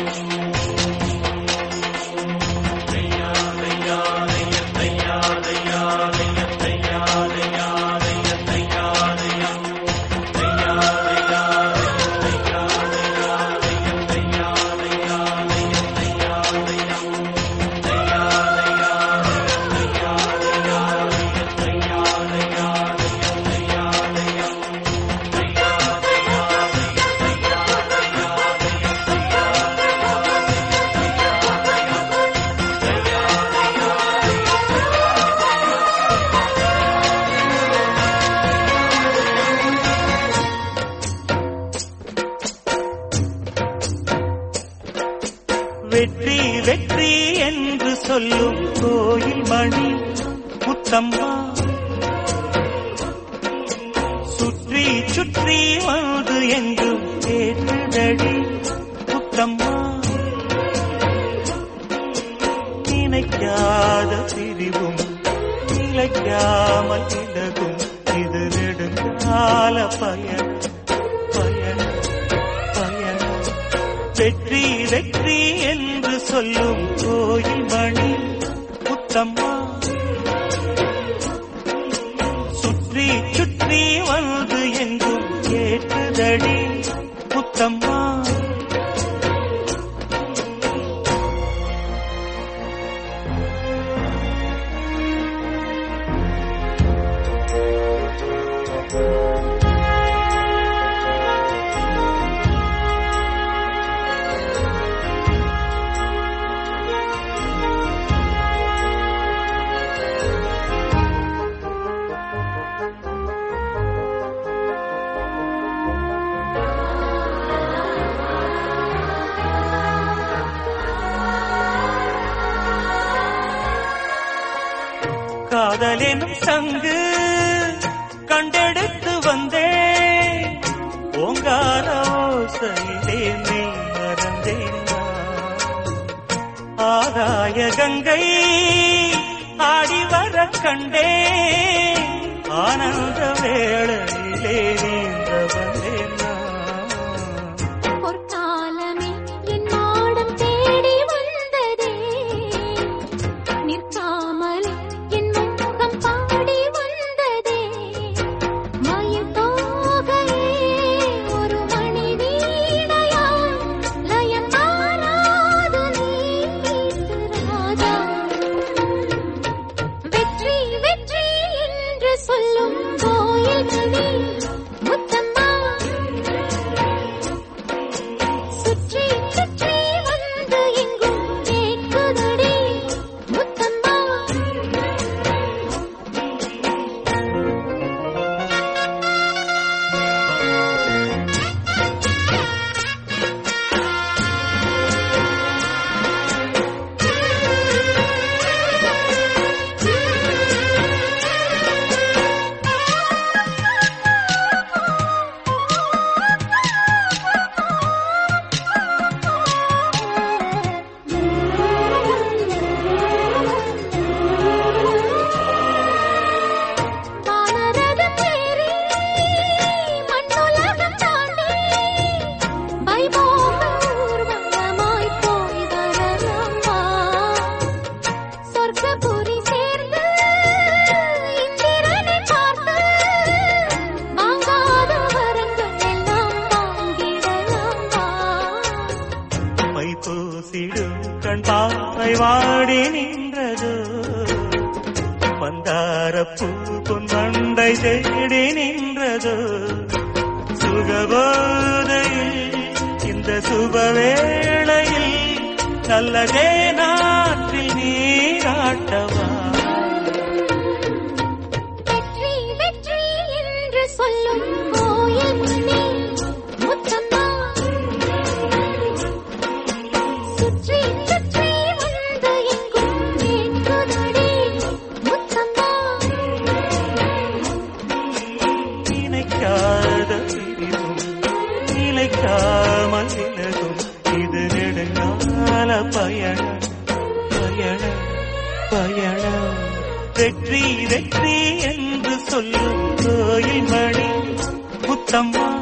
வெற்றி வெற்றி என்று சொல்லும் கோயில் மணி முத்தம்மா சுற்றி சுற்றி வந்து எங்கும் கேட்டுதடி முத்தம்மா நினைக்காத பிரிவும் நிலைக்காமல் விலகும் இது நெடுங்கால பயணம் பயணம் பயணம் வெற்றி வெற்றி என்று சொல்லும் கோயில் மணி முத்தம்மா சுற்றி சுற்றி வந்து எங்கும் கேட்டுதடி முத்தம்மா காதலெனும் சங்கு கண்டெடுத்து வந்தேன் ஓங்கார ஓசையிலே நீ மறந்தேன் நான். ஆகாய கங்கை ஆடி வர கண்டேன் ஆனந்த வேளையிலே நீந்த வந்தேன் நான். பொற்காலமே என் மாடம் தேடி வந்ததே நிற்காமலே என் முகம் பாடி வந்ததே மயில் தோகையே ஒரு மணி வீணையாய் லயம் மாறாது நீட்டு ராஜா வெற்றி வெற்றி என்று சொல்லும் கோயில் மணி முத்தம்மா சுற்றி சுற்றி வந்து எங்கும் கேட்குதடி முத்தம்மா வானரதம் ஏறி மண்ணுலகம் தாண்டி வைபோக ஊர்வலமாய் போய் வரலாம் வா சொர்க்கபுரி சேர்ந்து இந்திரனை பார்த்து வாங்காத வரங்கள் எல்லாம் வாங்கிடலாம் வா மை பூசிடும் கண் பாவை வாடி நின்றது மந்தார பூ பொன்மண்டை தேடி நின்றது சுகபோதையில் இந்த சுபவேளையில் நல்லதே நாட்டில் நீராட்டவா வெற்றி வெற்றி என்று சொல்லும் கோயில் மணி முத்தம்மா சுற்றி சுற்றி வந்து எங்கும் கேட்குதடி முத்தம்மா நினைக்காத பிரிவும் நிலைக்காமல் விலகும் இது நெடுங்கால பயணம் பயணம் பயணம் வெற்றி வெற்றி என்று சொல்லும் கோயில் மணி முத்தம்மா